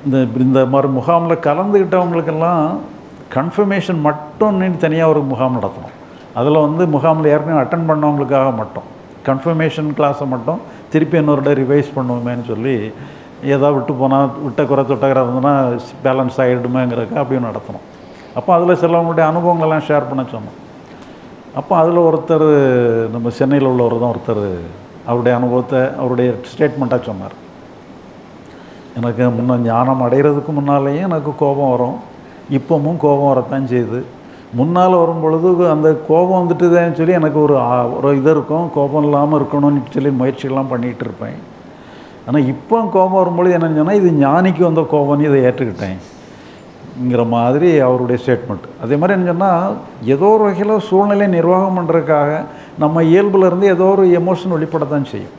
இந்த இந்த மாதிரி முகாமில் கலந்துக்கிட்டவங்களுக்கெல்லாம் கன்ஃபர்மேஷன் மட்டும் தனியாக ஒரு முகாம் நடத்தணும் அதில் வந்து முகாமில் ஏற்கனவே அட்டன் பண்ணவங்களுக்காக மட்டும் கன்ஃபர்மேஷன் கிளாஸை மட்டும் திருப்பி இன்னொரு ரிவைஸ் பண்ணுவோமேன்னு சொல்லி ஏதாவது விட்டு போனால் விட்ட குறை தொட்டகரை இருந்ததுன்னா பேலன்ஸ் ஆகிடுமேங்கிறதுக்கு அப்படியும் நடத்தணும் அப்போ அதில் சிலவங்களுடைய அனுபவங்களெல்லாம் ஷேர் பண்ண சொன்னோம் அப்போ அதில் ஒருத்தர் நம்ம சென்னையில் உள்ளவர் தான் ஒருத்தர் அவருடைய அனுபவத்தை அவருடைய ஸ்டேட்மெண்ட்டாக சொன்னார் எனக்கு முன்ன ஞானம் அடைகிறதுக்கு முன்னாலேயும் எனக்கு கோபம் வரும் இப்போவும் கோபம் வரத்தான் செய்யுது முன்னால் வரும் பொழுது அந்த கோபம் வந்துட்டுதேன்னு சொல்லி எனக்கு ஒரு ஆ- ஒரு இது இருக்கும் கோபம் இல்லாமல் இருக்கணும்னு சொல்லி முயற்சிகள்லாம் பண்ணிகிட்டு இருப்பேன் ஆனால் இப்போ கோபம் வரும்பொழுது என்னன்னு சொன்னால் இது ஞானிக்கு வந்த கோபம்னு இதை ஏற்றுக்கிட்டேன்ங்கிற மாதிரி அவருடைய ஸ்டேட்மெண்ட் அதே மாதிரி என்ன சொன்னால் ஏதோ ஒரு வகையில் சூழ்நிலை நிர்வாகம் பண்ணுறதுக்காக நம்ம இயல்புல இருந்து ஏதோ ஒரு எமோஷன் வெளிப்படத்தான் செய்யும்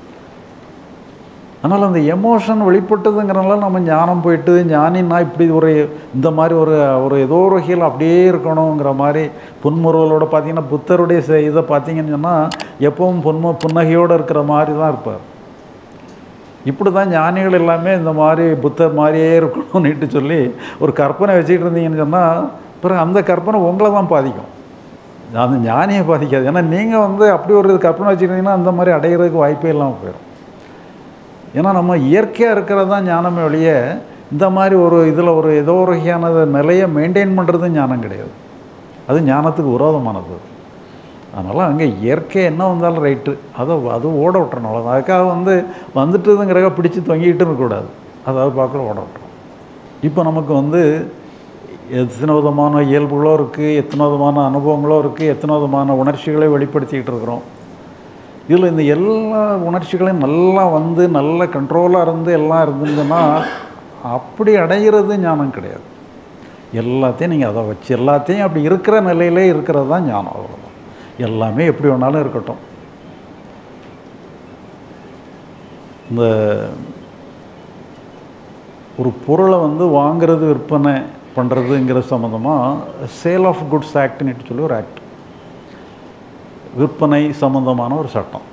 அதனால் அந்த எமோஷன் வெளிப்பட்டதுங்கிறனால நம்ம ஞானம் போயிட்டு ஞானின்னா இப்படி ஒரு இந்த மாதிரி ஒரு ஒரு ஏதோ ஒரு வகையில் அப்படியே இருக்கணுங்கிற மாதிரி புன்முறுவலோட பார்த்தீங்கன்னா புத்தருடைய செ- இதை பார்த்தீங்கன்னு சொன்னால் எப்பவும் புன்ம புன்னகையோடு இருக்கிற மாதிரி தான் இருப்பார் இப்படி தான் ஞானிகள் எல்லாமே இந்த மாதிரி புத்தர் மாதிரியே இருக்கணும்னுட்டு சொல்லி ஒரு கற்பனை வச்சுக்கிட்டு இருந்தீங்கன்னு சொன்னால் பிறகு அந்த கற்பனை உங்களை தான் பாதிக்கும் அந்த ஞானியை பாதிக்காது ஏன்னா நீங்கள் வந்து அப்படி ஒரு கற்பனை வச்சுக்கிட்டீங்கன்னா அந்த மாதிரி அடையிறதுக்கு வாய்ப்பே இல்லாமல் போயிடும் ஏன்னா நம்ம இயற்கையாக இருக்கிறது தான் ஞானமே ஒழிய இந்த மாதிரி ஒரு இதில் ஒரு ஏதோ ஒரு வகையான நிலையை மெயின்டைன் பண்ணுறது ஞானம் கிடையாது அது ஞானத்துக்கு விரோதமானது அதனால் அங்கே இயற்கை என்ன வந்தாலும் ரைட்டு அதை அது ஓட விட்டுறணும் அவ்வளவுதான். அதுக்காக வந்து வந்துட்டுதுங்கிறக்க பிடிச்சி தொங்கிக்கிட்டு இருக்கக்கூடாது அதாவது பார்க்கல ஓட விட்டுறோம் இப்போ நமக்கு வந்து எத்தனை விதமான இயல்புகளோ இருக்குது எத்தனை விதமான அனுபவங்களோ இருக்குது எத்தனை விதமான உணர்ச்சிகளை வெளிப்படுத்திக்கிட்டு இருக்கிறோம் இதில் இந்த எல்லா உணர்ச்சிகளையும் நல்லா வந்து நல்ல கண்ட்ரோலாக இருந்து எல்லாம் இருந்ததுன்னா அப்படி அடைகிறது ஞானம் கிடையாது எல்லாத்தையும் நீங்கள் அதை வச்சு எல்லாத்தையும் அப்படி இருக்கிற நிலையிலே இருக்கிறது தான் ஞானம் அவ்வளோதான் எல்லாமே எப்படி வேணாலும் இருக்கட்டும் இந்த ஒரு பொருளை வந்து வாங்குறது விற்பனை பண்ணுறதுங்கிற சம்மந்தமாக சேல் ஆஃப் குட்ஸ் ஆக்ட்னுட்டு சொல்லி ஒரு ஆக்ட் விற்பனை சம்மந்தமான ஒரு சட்டம்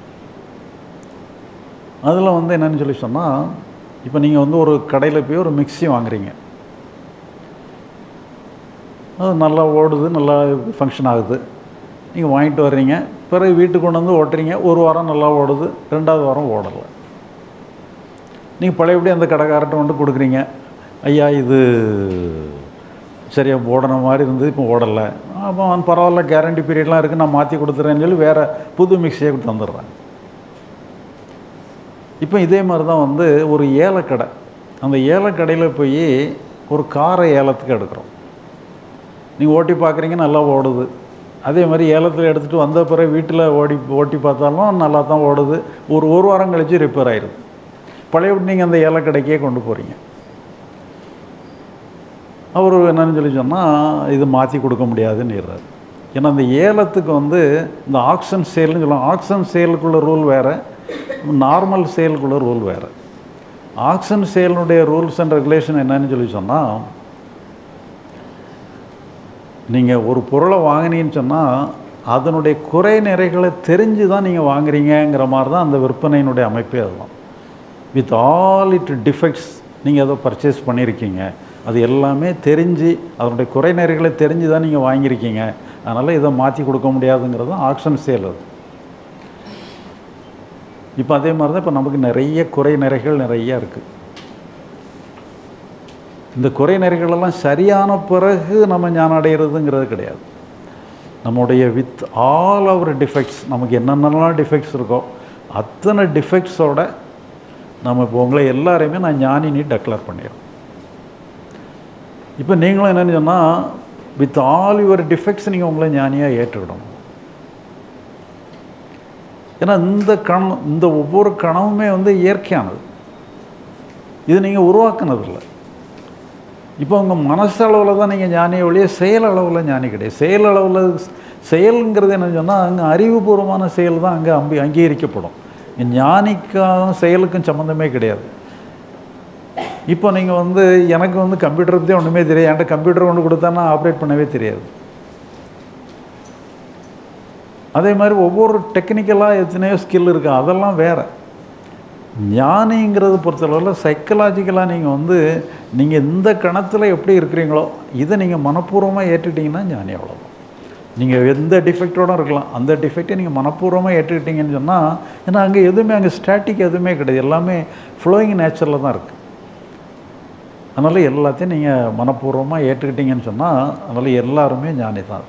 அதில் வந்து என்னன்னு சொல்லி சொன்னால் இப்போ நீங்கள் வந்து ஒரு கடையில் போய் ஒரு மிக்ஸி வாங்குறீங்க அது நல்லா ஓடுது நல்லா ஃபங்க்ஷன் ஆகுது நீங்கள் வாங்கிட்டு வர்றீங்க பிறகு வீட்டுக்கு கொண்டு வந்து ஓட்டுறீங்க ஒரு வாரம் நல்லா ஓடுது ரெண்டாவது வாரம் ஓடலை நீங்கள் பழையபடி அந்த கடைக்காரர்கிட்ட வந்து கொடுக்குறீங்க ஐயா இது சரியா ஓடன மாதிரி இருந்தது இப்போ ஓடலை அப்போ அவன் பரவாயில்ல கேரண்டி பீரியட்லாம் இருக்குது நான் மாற்றி கொடுத்துறேன்னு சொல்லி வேறு புது மிக்சியை கொடுத்து தந்துடுறேன் இப்போ இதே மாதிரி தான் வந்து ஒரு ஏலக்கடை அந்த ஏலக்கடையில் போய் ஒரு காரை ஏலத்துக்கு எடுக்கிறோம் நீங்கள் ஓட்டி பார்க்குறீங்க நல்லா ஓடுது அதே மாதிரி ஏலத்தில் எடுத்துகிட்டு வந்த பிறகு வீட்டில் ஓடி ஓட்டி பார்த்தாலும் நல்லா தான் ஓடுது ஒரு ஒரு வாரம் கழித்து ரிப்பேர் ஆயிடுது பழையபடி நீங்கள் அந்த ஏலக்கடைக்கே கொண்டு போகிறீங்க அவர் என்னன்னு சொல்லி சொன்னால் இது மாற்றி கொடுக்க முடியாதுன்னு ஏன்னா அந்த ஏலத்துக்கு வந்து இந்த ஆக்ஷன் சேல்னு சொல்லுவாங்க ஆக்ஷன் சேலுக்குள்ள ரூல் வேறு நார்மல் சேலுக்குள்ள ரூல் வேறு ஆக்ஷன் சேலினுடைய ரூல்ஸ் அண்ட் ரெகுலேஷன் என்னன்னு சொல்லி சொன்னால் நீங்கள் ஒரு பொருளை வாங்கினீங்கன்னு சொன்னால் அதனுடைய குறை நிறைகளை தெரிஞ்சு தான் நீங்கள் வாங்குறீங்கங்கிற மாதிரி தான் அந்த விற்பனையினுடைய அமைப்பே அதுதான் வித் ஆல் இட் டிஃபெக்ட்ஸ் நீங்கள் அதை பர்ச்சேஸ் பண்ணியிருக்கீங்க அது எல்லாமே தெரிஞ்சு அதனுடைய குறை நிறைகளை தெரிஞ்சு தான் நீங்கள் வாங்கியிருக்கீங்க அதனால் இதை மாற்றி கொடுக்க முடியாதுங்கிறது தான் ஆக்ஷன் சேல் அது இப்போ அதே மாதிரி தான் இப்போ நமக்கு நிறைய குறை நிறைகள் நிறைய இருக்குது இந்த குறை நிறைகளெல்லாம் சரியான பிறகு நம்ம ஞானம் அடைகிறதுங்கிறது கிடையாது நம்முடைய வித் ஆல் அவர் டிஃபெக்ட்ஸ் நமக்கு என்னென்னலாம் டிஃபெக்ட்ஸ் இருக்கோ அத்தனை டிஃபெக்ட்ஸோட நம்ம இப்போ உங்களை எல்லாரையுமே நான் ஞானினி டெக்ளேர் பண்ணிடுறோம் இப்போ நீங்களும் என்னன்னு சொன்னால் வித் ஆல் யுவர் டிஃபெக்ட்ஸ் நீங்கள் உங்களை ஞானியாக ஏற்றுக்கிடணும் ஏன்னா இந்த கணம் இந்த ஒவ்வொரு கணமுமே வந்து இயற்கையானது இது நீங்கள் உருவாக்குனதில்லை இப்போ உங்கள் மனசளவில் தான் நீங்கள் ஞானி ஒழிய செயல் அளவில் ஞானி கிடையாது செயல் அளவில் செயலுங்கிறது என்ன சொன்னால் அங்கே அறிவுபூர்வமான செயல் தான் அங்கே அம்பி அங்கீகரிக்கப்படும் இங்க ஞானிக்கும் செயலுக்கும் சம்மந்தமே கிடையாது இப்போ நீங்கள் வந்து எனக்கு வந்து கம்ப்யூட்டர் பற்றி ஒன்றுமே தெரியாது என்கிட்ட கம்ப்யூட்டர் கொண்டு கொடுத்தானா ஆப்ரேட் பண்ணவே தெரியாது அதே மாதிரி ஒவ்வொரு டெக்னிக்கலாக எத்தனையோ ஸ்கில் இருக்குது அதெல்லாம் வேறு ஞானிங்கிறது பொறுத்தளவில் சைக்கலாஜிக்கலாக நீங்கள் வந்து நீங்கள் எந்த கணத்தில் எப்படி இருக்கிறீங்களோ இதை நீங்கள் மனப்பூர்வமாக ஏற்றுக்கிட்டீங்கன்னா ஞானி அவ்வளோதான் நீங்கள் எந்த டிஃபெக்டோட இருக்கலாம் அந்த டிஃபெக்டை நீங்கள் மனப்பூர்வமாக ஏற்றுக்கிட்டீங்கன்னு சொன்னால் ஏன்னா அங்கே எதுவுமே அங்கே ஸ்டாட்டிக் எதுவுமே கிடையாது எல்லாமே ஃப்ளோயிங் நேச்சரில் தான் இருக்குது அதனால் எல்லாத்தையும் நீங்கள் மனப்பூர்வமாக ஏற்றுக்கிட்டீங்கன்னு சொன்னால் அதனால் எல்லாருமே ஞானி தான்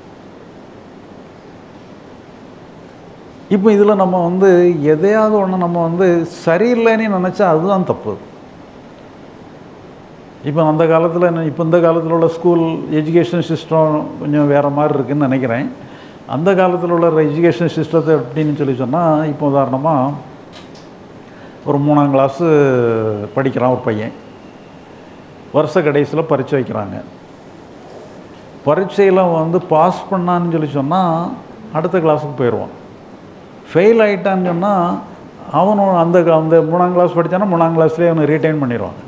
இப்போ இதில் நம்ம வந்து எதையாவது ஒன்று நம்ம வந்து சரியில்லைன்னு நினச்சா அதுதான் தப்பு இப்போ அந்த காலத்தில் என்ன இப்போ இந்த காலத்தில் உள்ள ஸ்கூல் எஜுகேஷன் சிஸ்டம் கொஞ்சம் வேறு மாதிரி இருக்குதுன்னு நினைக்கிறேன் அந்த காலத்தில் உள்ள எஜுகேஷன் சிஸ்டத்தை எப்படின்னு சொல்லி சொன்னால் இப்போ உதாரணமாக ஒரு மூணாம் கிளாஸு படிக்கிறான் ஒரு பையன் வருஷ கடைசியில் பரீட்சை வைக்கிறாங்க பரீட்சையில் வந்து பாஸ் பண்ணான்னு சொல்லி சொன்னால் அடுத்த கிளாஸுக்கு போயிடுவான் ஃபெயில் ஆகிட்டான்னு சொன்னால் அவனும் அந்த அந்த மூணாம் கிளாஸ் படித்தானா மூணாம் கிளாஸ்லேயே அவனை ரீட்டைன் பண்ணிடுவாங்க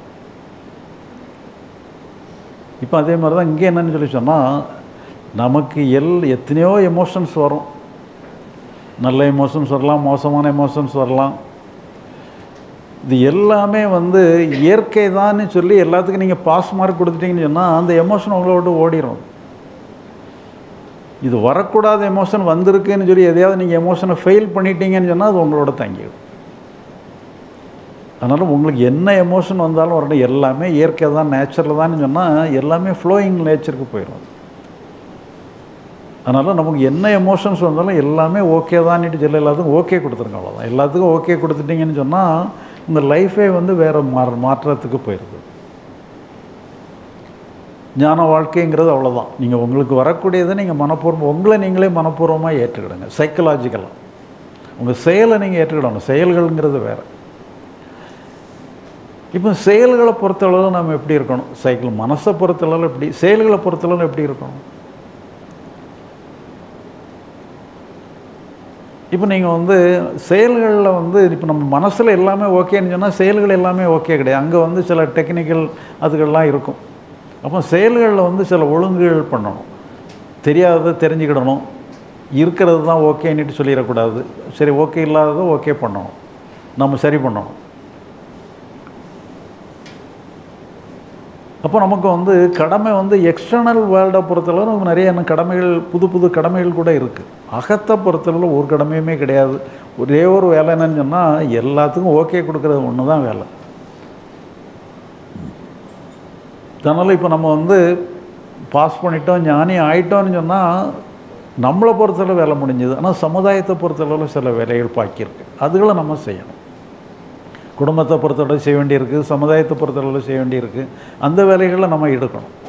இப்போ அதே மாதிரி தான் இங்கே என்னன்னு சொல்லி சொன்னால் நமக்கு எல் எத்தனையோ எமோஷன்ஸ் வரும் நல்ல எமோஷன்ஸ் வரலாம் மோசமான எமோஷன்ஸ் வரலாம் இது எல்லாமே வந்து இயற்கை தான்னு சொல்லி எல்லாத்துக்கும் நீங்கள் பாஸ் மார்க் கொடுத்துட்டீங்கன்னு சொன்னால் அந்த எமோஷன் உங்களை விட்டு ஓடிடும் இது வரக்கூடாத எமோஷன் வந்திருக்குன்னு சொல்லி எதையாவது நீங்கள் எமோஷனை ஃபெயில் பண்ணிட்டீங்கன்னு சொன்னால் அது உங்களோட தங்கிடும் அதனால் உங்களுக்கு என்ன எமோஷன் வந்தாலும் வரணும் எல்லாமே இயற்கை தான் நேச்சுரல் தான் சொன்னால் எல்லாமே ஃப்ளோயிங் நேச்சருக்கு போயிடும் அதனால் நமக்கு என்ன எமோஷன்ஸ் வந்தாலும் எல்லாமே ஓகே தான்ட்டு சொல்ல எல்லாத்துக்கும் ஓகே கொடுத்துருங்க அவ்வளோதான் எல்லாத்துக்கும் ஓகே கொடுத்துட்டீங்கன்னு சொன்னால் உங்கள் லைஃபே வந்து வேறு மா மாற்றத்துக்கு போயிடுது ஞான வாழ்க்கைங்கிறது அவ்வளோதான் நீங்கள் உங்களுக்கு வரக்கூடியதை நீங்கள் மனப்பூர்வம் உங்களை நீங்களே மனப்பூர்வமாக ஏற்றுக்கிடுங்க சைக்கலாஜிக்கலாக உங்கள் செயலை நீங்கள் ஏற்றுக்கிடணும் செயல்கள்ங்கிறது வேறு இப்போ செயல்களை பொறுத்தளவு நம்ம எப்படி இருக்கணும் சைக்கிள் மனசை பொறுத்தளவு எப்படி செயல்களை பொறுத்தளவு எப்படி இருக்கணும் இப்போ நீங்கள் வந்து செயல்களில் வந்து இப்போ நம்ம மனசில் எல்லாமே ஓகேன்னு சொன்னால் செயல்கள் எல்லாமே ஓகே கிடையாது அங்கே வந்து சில டெக்னிக்கல் அதுகள்லாம் இருக்கும் அப்போ செயல்களில் வந்து சில ஒழுங்குகள் பண்ணணும் தெரியாததை தெரிஞ்சுக்கிடணும் இருக்கிறது தான் ஓகேன்னுட்டு சொல்லிடக்கூடாது சரி ஓகே இல்லாததை ஓகே பண்ணணும் நம்ம சரி பண்ணணும் அப்போ நமக்கு வந்து கடமை வந்து எக்ஸ்டர்னல் வேர்ல்டை பொறுத்தளவு நமக்கு நிறைய இன்னும் கடமைகள் புது புது கடமைகள் கூட இருக்குது அகத்தை பொறுத்தளவு ஒரு கடமையுமே கிடையாது ஒரே ஒரு வேலை என்னன்னு சொன்னால் எல்லாத்துக்கும் ஓகே கொடுக்குறது ஒன்று தான் வேலை அதனால் இப்போ நம்ம வந்து பாஸ் பண்ணிட்டோம் ஞானி ஆயிட்டோம்னு சொன்னால் நம்மளை பொறுத்தளவு வேலை முடிஞ்சது ஆனால் சமுதாயத்தை பொறுத்தளவில் சில வேலைகள் பாக்கியிருக்கு அதுகளை நம்ம செய்யணும் குடும்பத்தை பொறுத்தளவு செய்ய வேண்டியிருக்கு சமுதாயத்தை பொறுத்தளவு செய்ய வேண்டியிருக்கு அந்த வேலைகளை நம்ம எடுக்கணும்